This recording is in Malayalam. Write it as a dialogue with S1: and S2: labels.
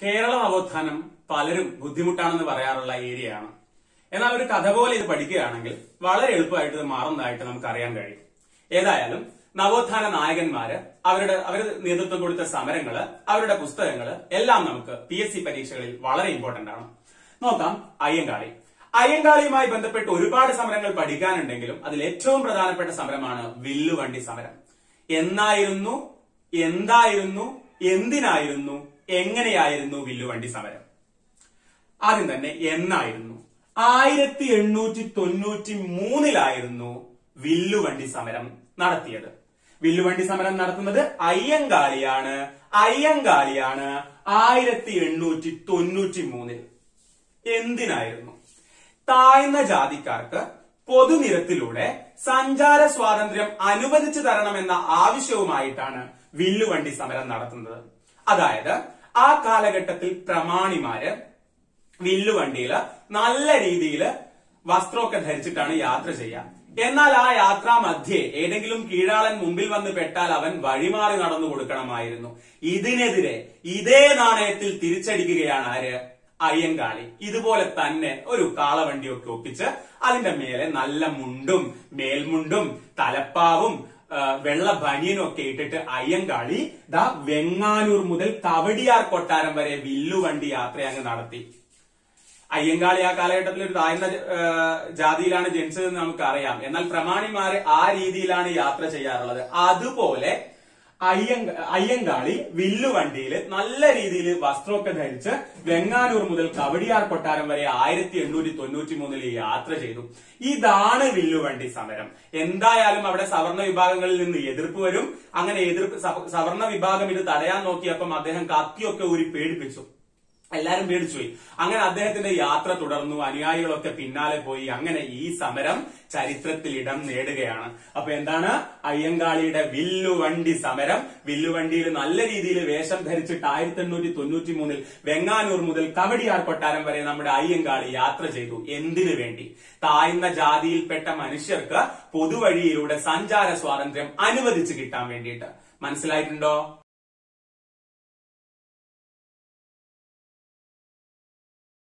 S1: കേരള നവോത്ഥാനം പലരും ബുദ്ധിമുട്ടാണെന്ന് പറയാറുള്ള ഏരിയയാണ് എന്നാൽ ഒരു കഥ പോലെ ഇത് പഠിക്കുകയാണെങ്കിൽ വളരെ എളുപ്പമായിട്ട് ഇത് മാറുന്നതായിട്ട് നമുക്ക് അറിയാൻ കഴിയും ഏതായാലും നവോത്ഥാന നായകന്മാര് അവരുടെ അവർ നേതൃത്വം കൊടുത്ത സമരങ്ങള് അവരുടെ പുസ്തകങ്ങള് എല്ലാം നമുക്ക് പി എസ് സി പരീക്ഷകളിൽ വളരെ ഇമ്പോർട്ടന്റ് ആണ് നോക്കാം അയ്യങ്കാളി അയ്യങ്കാളിയുമായി ബന്ധപ്പെട്ട് ഒരുപാട് സമരങ്ങൾ പഠിക്കാനുണ്ടെങ്കിലും അതിൽ ഏറ്റവും പ്രധാനപ്പെട്ട സമരമാണ് വില്ലുവണ്ടി സമരം എന്നായിരുന്നു എന്തായിരുന്നു എന്തിനായിരുന്നു എങ്ങനെയായിരുന്നു വില്ലുവണ്ടി സമരം ആദ്യം തന്നെ എന്നായിരുന്നു ആയിരത്തി എണ്ണൂറ്റി തൊണ്ണൂറ്റി മൂന്നിലായിരുന്നു വില്ലുവണ്ടി സമരം നടത്തിയത് വില്ലുവണ്ടി സമരം നടത്തുന്നത് അയ്യങ്കാളിയാണ് അയ്യങ്കാളിയാണ് ആയിരത്തി എണ്ണൂറ്റി തൊണ്ണൂറ്റി മൂന്നിൽ എന്തിനായിരുന്നു താഴ്ന്ന ജാതിക്കാർക്ക് പൊതുനിരത്തിലൂടെ സഞ്ചാര സ്വാതന്ത്ര്യം അനുവദിച്ചു തരണമെന്ന ആവശ്യവുമായിട്ടാണ് വില്ലുവണ്ടി സമരം നടത്തുന്നത് അതായത് ആ കാലഘട്ടത്തിൽ പ്രമാണിമാര് വില്ലുവണ്ടിയില് നല്ല രീതിയിൽ വസ്ത്രമൊക്കെ ധരിച്ചിട്ടാണ് യാത്ര ചെയ്യുക എന്നാൽ ആ യാത്രാ മധ്യേ ഏതെങ്കിലും കീഴാളൻ മുമ്പിൽ വന്ന് പെട്ടാൽ അവൻ വഴിമാറി നടന്നു കൊടുക്കണമായിരുന്നു ഇതിനെതിരെ ഇതേ നാണയത്തിൽ തിരിച്ചടിക്കുകയാണ് ആര് അയ്യങ്കാളി ഇതുപോലെ തന്നെ ഒരു കാളവണ്ടിയൊക്കെ ഒപ്പിച്ച് അതിന്റെ മേലെ നല്ല മുണ്ടും മേൽമുണ്ടും തലപ്പാവും ആ, വെള്ള ബനിയനും ഒക്കെ ഇട്ടിട്ട് അയ്യങ്കാളി ദാ വെങ്ങാനൂർ മുതൽ കവടിയാർ കൊട്ടാരം വരെ വില്ലുവണ്ടി യാത്ര അങ്ങ് നടത്തി അയ്യങ്കാളി ആ കാലഘട്ടത്തിൽ ഒരു താഴ്ന്ന ആ, ജാതിയിലാണ് ജനിച്ചതെന്ന് നമുക്കറിയാം എന്നാൽ പ്രമാണിമാര് ആ രീതിയിലാണ് യാത്ര ചെയ്യാറുള്ളത് അതുപോലെ അയ്യങ്ക അയ്യങ്കാളി വില്ലുവണ്ടിയിൽ നല്ല രീതിയിൽ വസ്ത്രമൊക്കെ ധരിച്ച് വെങ്ങാനൂർ മുതൽ കവടിയാർ കൊട്ടാരം വരെ ആയിരത്തി എണ്ണൂറ്റി തൊണ്ണൂറ്റി മൂന്നിൽ യാത്ര ചെയ്തു ഇതാണ് വില്ലുവണ്ടി സമരം എന്തായാലും അവിടെ സവർണ വിഭാഗങ്ങളിൽ നിന്ന് എതിർപ്പ് വരും അങ്ങനെ എതിർപ്പ് സവ- സവർണ വിഭാഗം ഇത് തടയാൻ നോക്കിയപ്പം അദ്ദേഹം കത്തിയൊക്കെ ഊരി പേടിപ്പിച്ചു എല്ലാരും പേടിച്ചുപോയി അങ്ങനെ അദ്ദേഹത്തിന്റെ യാത്ര തുടർന്നു അനുയായികളൊക്കെ പിന്നാലെ പോയി അങ്ങനെ ഈ സമരം ചരിത്രത്തിൽ ഇടം നേടുകയാണ് അപ്പൊ എന്താണ് അയ്യങ്കാളിയുടെ വില്ലുവണ്ടി സമരം വില്ലുവണ്ടിയിൽ നല്ല രീതിയിൽ വേഷം ധരിച്ചിട്ട് ആയിരത്തി എണ്ണൂറ്റി തൊണ്ണൂറ്റി മൂന്നിൽ വെങ്ങാനൂർ മുതൽ കവടിയാർ കൊട്ടാരം വരെ നമ്മുടെ അയ്യങ്കാളി യാത്ര ചെയ്തു എന്തിനു വേണ്ടി താഴ്ന്ന ജാതിയിൽപ്പെട്ട മനുഷ്യർക്ക് പൊതുവഴിയിലൂടെ സഞ്ചാര സ്വാതന്ത്ര്യം അനുവദിച്ചു കിട്ടാൻ വേണ്ടിയിട്ട് മനസ്സിലായിട്ടുണ്ടോ